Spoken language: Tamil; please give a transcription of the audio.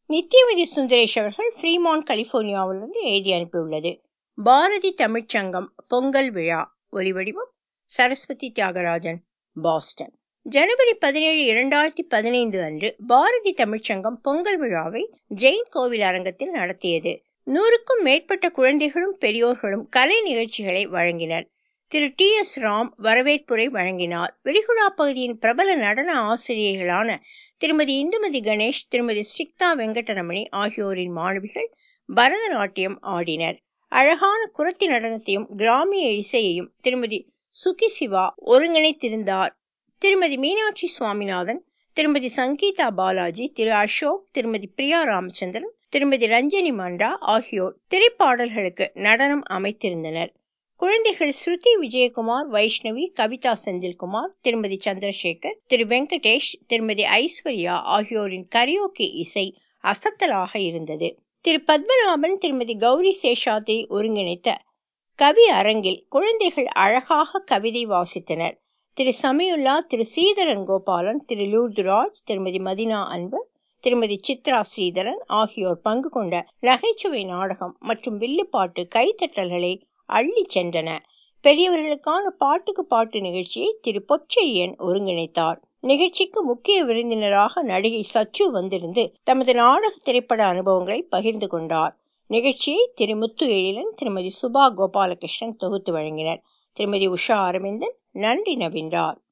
நித்யவதி சுந்தரேஷ் அவர்கள் ஃப்ரீமான் கலிபோர்னியாவிலிருந்து எழுதி அனுப்பியுள்ளது பாரதி தமிழ்ச்சங்கம் பொங்கல் விழா ஒலிவடிவம் சரஸ்வதி தியாகராஜன் பாஸ்டன் ஜனவரி பதினேழு இரண்டாயிரத்தி பதினைந்து அன்று பாரதி தமிழ்ச்சங்கம் பொங்கல் விழாவை ஜெயின் கோவில் அரங்கத்தில் நடத்தியது நூறுக்கும் மேற்பட்ட குழந்தைகளும் பெரியோர்களும் கலை நிகழ்ச்சிகளை வழங்கினர் திரு டி எஸ் ராம் வரவேற்புரை வழங்கினார் வெலிகுடா பகுதியின் பிரபல நடன ஆசிரியர்களான திருமதி இந்துமதி கணேஷ் திருமதி ஸ்ரிக்தா வெங்கடரமணி ஆகியோரின் மாணவிகள் பரதநாட்டியம் ஆடினர் அழகான குரத்தி நடனத்தையும் கிராமிய இசையையும் திருமதி சுகி சிவா ஒருங்கிணைத்திருந்தார் திருமதி மீனாட்சி சுவாமிநாதன் திருமதி சங்கீதா பாலாஜி திரு அசோக் திருமதி பிரியா ராமச்சந்திரன் திருமதி ரஞ்சனி மண்டா ஆகியோர் திரைப்பாடல்களுக்கு நடனம் அமைத்திருந்தனர் குழந்தைகள் ஸ்ருதி விஜயகுமார் வைஷ்ணவி கவிதா செந்தில்குமார் திருமதி சந்திரசேகர் திரு வெங்கடேஷ் திருமதி ஐஸ்வர்யா ஆகியோரின் கரியோக்கி இசை அசத்தலாக இருந்தது திரு பத்மநாபன் திருமதி கௌரி சேஷாத்ரி ஒருங்கிணைத்த கவி அரங்கில் குழந்தைகள் அழகாக கவிதை வாசித்தனர் திரு சமியுல்லா திரு ஸ்ரீதரன் கோபாலன் திரு லூர்துராஜ் திருமதி மதினா அன்பு திருமதி சித்ரா ஸ்ரீதரன் ஆகியோர் பங்கு கொண்ட நகைச்சுவை நாடகம் மற்றும் வில்லுப்பாட்டு கைத்தட்டல்களை அள்ளி சென்றன பெரியவர்களுக்கான பாட்டுக்கு பாட்டு நிகழ்ச்சியை திரு பொச்செழியன் ஒருங்கிணைத்தார் நிகழ்ச்சிக்கு முக்கிய விருந்தினராக நடிகை சச்சு வந்திருந்து தமது நாடக திரைப்பட அனுபவங்களை பகிர்ந்து கொண்டார் நிகழ்ச்சியை திரு முத்து எழிலன் திருமதி சுபா கோபாலகிருஷ்ணன் தொகுத்து வழங்கினர் திருமதி உஷா அரவிந்தன் நன்றி நவின்றார்